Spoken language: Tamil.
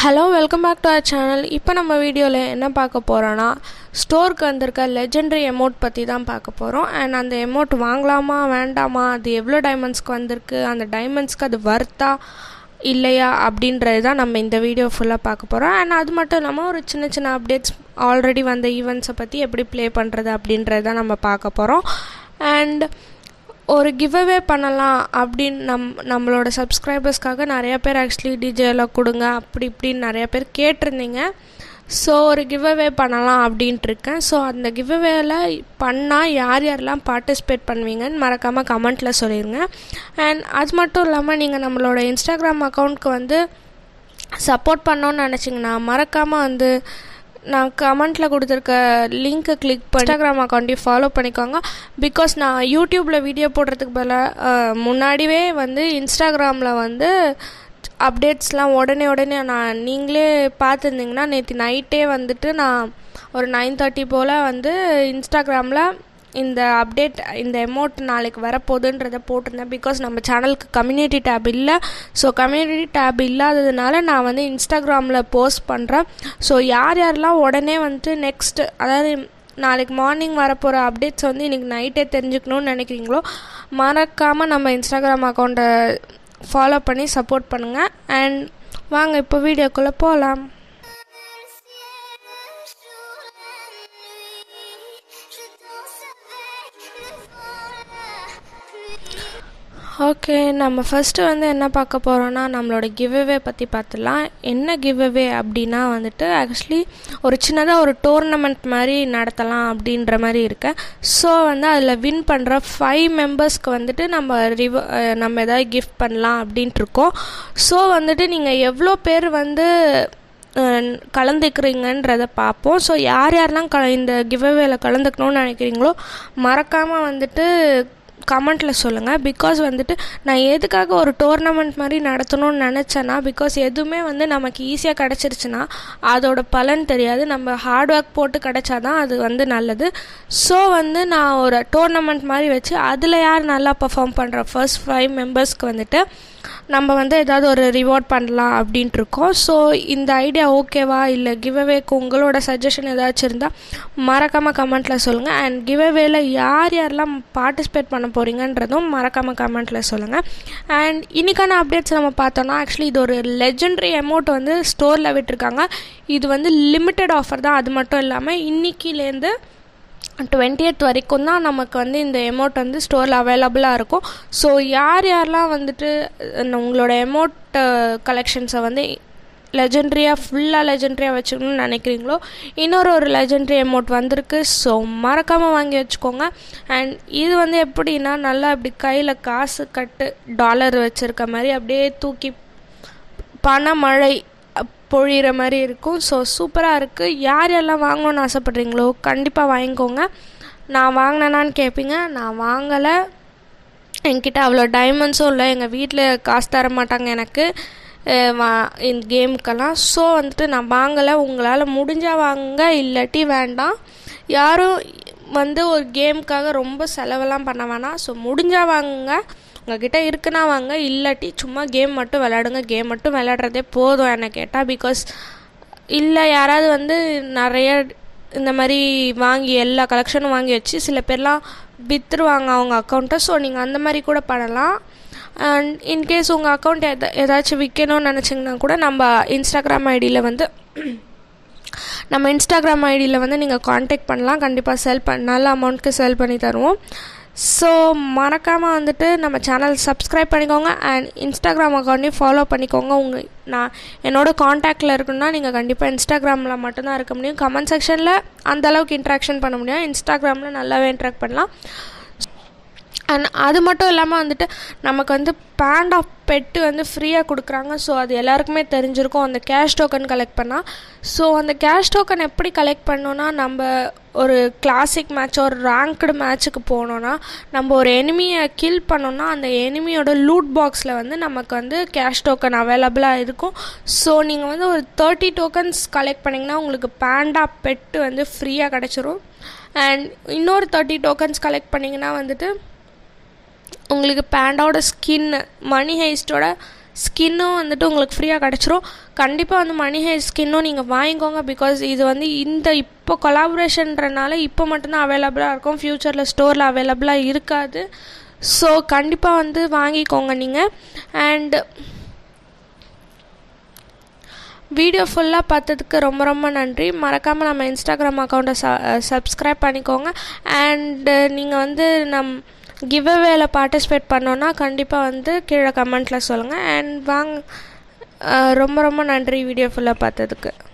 hello welcome back to our channel இப்போ நம்ம வீடியோவில் என்ன பார்க்க போகிறோன்னா ஸ்டோருக்கு வந்திருக்க லெஜெண்டரி எமௌண்ட் பற்றி தான் பார்க்க போகிறோம் அண்ட் அந்த எமௌண்ட் வாங்கலாமா வேண்டாமா அது எவ்வளோ டைமண்ட்ஸ்க்கு வந்திருக்கு அந்த டைமண்ட்ஸ்க்கு அது வர்த்தா இல்லையா அப்படின்றது தான் நம்ம இந்த வீடியோ ஃபுல்லாக பார்க்க போகிறோம் அண்ட் அது மட்டும் இல்லாமல் ஒரு சின்ன சின்ன அப்டேட்ஸ் ஆல்ரெடி வந்த ஈவெண்ட்ஸை பற்றி எப்படி ப்ளே பண்ணுறது அப்படின்றது தான் நம்ம பார்க்க போகிறோம் அண்ட் ஒரு கிவ்அவே பண்ணலாம் அப்படின்னு நம் நம்மளோட சப்ஸ்கிரைபர்ஸ்க்காக நிறைய பேர் ஆக்சுவலி டிஜேலாம் கொடுங்க அப்படி இப்படின்னு நிறைய பேர் கேட்டிருந்தீங்க ஸோ ஒரு கிவ்அவே பண்ணலாம் அப்படின்ட்டு இருக்கேன் ஸோ அந்த கிவ்அவேல பண்ணால் யார் யாரெல்லாம் பார்ட்டிசிபேட் பண்ணுவீங்கன்னு மறக்காமல் கமெண்ட்டில் சொல்லிடுங்க அண்ட் அது மட்டும் இல்லாமல் நீங்கள் நம்மளோட இன்ஸ்டாகிராம் அக்கௌண்ட்க்கு வந்து சப்போர்ட் பண்ணோன்னு நினச்சிங்கன்னா மறக்காமல் வந்து நான் கமெண்ட்டில் கொடுத்துருக்க லிங்க்கை கிளிக் பண்ணி இன்ஸ்டாகிராம் அக்கௌண்ட்டையும் ஃபாலோ பண்ணிக்கோங்க பிகாஸ் நான் யூடியூப்பில் வீடியோ போடுறதுக்கு பதிலாக முன்னாடியே வந்து இன்ஸ்டாகிராமில் வந்து அப்டேட்ஸ்லாம் உடனே உடனே நான் நீங்களே பார்த்துருந்தீங்கன்னா நேற்று நைட்டே வந்துட்டு நான் ஒரு நைன் தேர்ட்டி போல் வந்து இன்ஸ்டாகிராமில் இந்த அப்டேட் இந்த அமௌண்ட் நாளைக்கு வரப்போகுதுன்றத போட்டிருந்தேன் பிகாஸ் நம்ம சேனலுக்கு கம்யூனிட்டி டேப் இல்லை ஸோ கம்யூனிட்டி டேப் இல்லாததுனால நான் வந்து இன்ஸ்டாகிராமில் போஸ்ட் பண்ணுறேன் ஸோ யார் யாரெல்லாம் உடனே வந்துட்டு நெக்ஸ்ட் அதாவது நாளைக்கு மார்னிங் வரப்போகிற அப்டேட்ஸ் வந்து இன்றைக்கி நைட்டே தெரிஞ்சுக்கணும்னு நினைக்கிறீங்களோ மறக்காமல் நம்ம இன்ஸ்டாகிராம் அக்கௌண்ட்டை ஃபாலோ பண்ணி சப்போர்ட் பண்ணுங்கள் அண்ட் வாங்க இப்போ வீடியோக்குள்ளே போகலாம் ஓகே நம்ம ஃபஸ்ட்டு வந்து என்ன பார்க்க போகிறோன்னா நம்மளோட கிவ்அவே பற்றி பார்த்துலாம் என்ன கிவ்அவே அப்படின்னா வந்துட்டு ஆக்சுவலி ஒரு சின்னதாக ஒரு டோர்னமெண்ட் மாதிரி நடத்தலாம் அப்படின்ற மாதிரி இருக்கேன் ஸோ வந்து அதில் வின் பண்ணுற ஃபைவ் மெம்பர்ஸ்க்கு வந்துட்டு நம்ம ரிவ நம்ம எதாவது கிஃப்ட் பண்ணலாம் அப்படின்ட்டு இருக்கோம் ஸோ வந்துட்டு நீங்கள் எவ்வளோ பேர் வந்து கலந்துக்கிறீங்கன்றத பார்ப்போம் ஸோ யார் யாரெல்லாம் க இந்த கிவ்அவேல கலந்துக்கணும்னு நினைக்கிறீங்களோ மறக்காமல் வந்துட்டு கமெண்ட்டில் சொல்லுங்கள் பிகாஸ் வந்துட்டு நான் எதுக்காக ஒரு டோர்னமெண்ட் மாதிரி நடத்தணும்னு நினச்சேன்னா பிகாஸ் எதுவுமே வந்து நமக்கு ஈஸியாக கிடச்சிருச்சுன்னா அதோட பலன் தெரியாது நம்ம ஹார்ட் ஒர்க் போட்டு கிடச்சாதான் அது வந்து நல்லது ஸோ வந்து நான் ஒரு டோர்னமெண்ட் மாதிரி வச்சு அதில் யார் நல்லா பர்ஃபார்ம் பண்ணுற ஃபர்ஸ்ட் ஃபைவ் மெம்பர்ஸ்க்கு வந்துட்டு நம்ம வந்து ஏதாவது ஒரு ரிவார்ட் பண்ணலாம் அப்படின்ட்டு இருக்கோம் ஸோ இந்த ஐடியா ஓகேவா இல்லை கிவ்அவேக்கு உங்களோட சஜஷன் ஏதாச்சும் இருந்தால் மறக்காமல் கமெண்ட்டில் சொல்லுங்கள் அண்ட் கிவ்அவேல யார் யாரெல்லாம் பார்ட்டிசிபேட் பண்ண போகிறீங்கன்றதும் மறக்காமல் கமெண்ட்டில் சொல்லுங்கள் அண்ட் இன்றைக்கான அப்டேட்ஸ் நம்ம பார்த்தோன்னா ஆக்சுவலி இது ஒரு லெஜெண்டரி அமௌண்ட் வந்து ஸ்டோரில் விட்டுருக்காங்க இது வந்து லிமிட்டட் ஆஃபர் தான் அது மட்டும் இல்லாமல் இன்றைக்கிலேருந்து டுவெண்ட்டியத் வரைக்கும் தான் நமக்கு வந்து இந்த எமௌண்ட் வந்து ஸ்டோரில் அவைலபிளாக இருக்கும் ஸோ யார் யாரெல்லாம் வந்துட்டு உங்களோட எமௌண்ட் கலெக்ஷன்ஸை வந்து லெஜெண்ட்ரியாக ஃபுல்லாக லெஜெண்ட்ரியாக வச்சுக்கணும்னு நினைக்கிறீங்களோ இன்னொரு ஒரு லெஜெண்ட்ரி அமௌண்ட் வந்திருக்கு ஸோ மறக்காமல் வாங்கி வச்சுக்கோங்க அண்ட் இது வந்து எப்படின்னா நல்லா அப்படி கையில் காசு கட்டு டாலர் வச்சுருக்க மாதிரி அப்படியே தூக்கி பணமழை பொழிகிற மாதிரி இருக்கும் ஸோ சூப்பராக இருக்குது யார் யாரெல்லாம் வாங்கணும்னு ஆசைப்பட்றீங்களோ கண்டிப்பாக வாங்கிக்கோங்க நான் வாங்கினேனான்னு கேட்பீங்க நான் வாங்கலை என்கிட்ட அவ்வளோ டைமண்ட்ஸும் இல்லை எங்கள் வீட்டில் காசு தர மாட்டாங்க எனக்கு வா இந்த கேமுக்கெல்லாம் ஸோ வந்துட்டு நான் வாங்கலை உங்களால் முடிஞ்சால் வாங்க இல்லாட்டி வேண்டாம் யாரும் வந்து ஒரு கேமுக்காக ரொம்ப செலவெல்லாம் பண்ண வேணாம் ஸோ முடிஞ்சால் வாங்குங்க உங்ககிட்ட இருக்குன்னா வாங்க இல்லாட்டி சும்மா கேம் மட்டும் விளையாடுங்க கேம் மட்டும் விளையாடுறதே போதும் என்னை கேட்டால் பிகாஸ் இல்லை யாராவது வந்து நிறைய இந்த மாதிரி வாங்கி எல்லா கலெக்ஷனும் வாங்கி வச்சு சில பேர்லாம் விற்றுருவாங்க அவங்க அக்கௌண்ட்டை ஸோ நீங்கள் அந்த மாதிரி கூட பண்ணலாம் அண்ட் இன்கேஸ் உங்கள் அக்கௌண்ட் எதா ஏதாச்சும் விற்கணும்னு நினச்சிங்கன்னா கூட நம்ம இன்ஸ்டாகிராம் ஐடியில் வந்து நம்ம இன்ஸ்டாகிராம் ஐடியில் வந்து நீங்கள் காண்டாக்ட் பண்ணலாம் கண்டிப்பாக செல் பண்ண நல்ல அமௌண்ட்க்கு செல் பண்ணி தருவோம் ஸோ மறக்காமல் வந்துட்டு நம்ம சேனல் சப்ஸ்கிரைப் பண்ணிக்கோங்க அண்ட் இன்ஸ்டாகிராம் அக்கௌண்ட்டையும் ஃபாலோ பண்ணிக்கோங்க உங்கள் நான் என்னோடய காண்டாக்டில் இருக்குன்னா நீங்கள் கண்டிப்பாக இன்ஸ்டாகிராமில் மட்டும்தான் இருக்க முடியும் கமெண்ட் செக்ஷனில் அந்தளவுக்கு இன்ட்ராக்ஷன் பண்ண முடியும் இன்ஸ்டாகிராமில் நல்லாவே இன்ட்ராக்ட் பண்ணலாம் அண்ட் அது மட்டும் இல்லாமல் வந்துட்டு நமக்கு வந்து பேண்ட் ஆஃப் பெட்டு வந்து ஃப்ரீயாக கொடுக்குறாங்க ஸோ அது எல்லாருக்குமே தெரிஞ்சிருக்கும் அந்த கேஷ் டோக்கன் கலெக்ட் பண்ணால் ஸோ அந்த கேஷ் டோக்கன் எப்படி கலெக்ட் பண்ணோன்னா நம்ம ஒரு கிளாசிக் மேட்ச் ஒரு ரேங்க்டு மேட்ச்சுக்கு போனோன்னா நம்ம ஒரு எனிமியை கில் பண்ணோன்னா அந்த எனிமியோட லூட் பாக்ஸில் வந்து நமக்கு வந்து கேஷ் டோக்கன் அவைலபிளாக இருக்கும் ஸோ நீங்கள் வந்து ஒரு தேர்ட்டி டோக்கன்ஸ் கலெக்ட் பண்ணிங்கன்னா உங்களுக்கு பேண்டா பெட்டு வந்து ஃப்ரீயாக கிடச்சிரும் அண்ட் இன்னொரு தேர்ட்டி டோக்கன்ஸ் கலெக்ட் பண்ணிங்கன்னா வந்துட்டு உங்களுக்கு பேண்டாவோட ஸ்கின் மணி ஹைஸ்டோட ஸ்கின்னும் வந்துட்டு உங்களுக்கு ஃப்ரீயாக கிடச்சிரும் கண்டிப்பாக வந்து மணி ஹேர் ஸ்கின்னும் நீங்கள் வாங்கிக்கோங்க பிகாஸ் இது வந்து இந்த இப்போ கொலாபரேஷன்றனால இப்போ மட்டும்தான் அவைலபிளாக இருக்கும் ஃப்யூச்சரில் ஸ்டோரில் அவைலபிளாக இருக்காது ஸோ கண்டிப்பாக வந்து வாங்கிக்கோங்க நீங்கள் அண்ட் வீடியோ ஃபுல்லாக பார்த்ததுக்கு ரொம்ப ரொம்ப நன்றி மறக்காமல் நம்ம இன்ஸ்டாகிராம் அக்கௌண்ட்டை ச சப்ஸ்கிரைப் பண்ணிக்கோங்க அண்டு நீங்கள் வந்து நம் கிவ் அவேல பார்ட்டிசிபேட் பண்ணோன்னா கண்டிப்பாக வந்து கீழே கமெண்ட்டில் சொல்லுங்கள் அண்ட் வாங்க ரொம்ப ரொம்ப நன்றி வீடியோ ஃபுல்லாக பார்த்ததுக்கு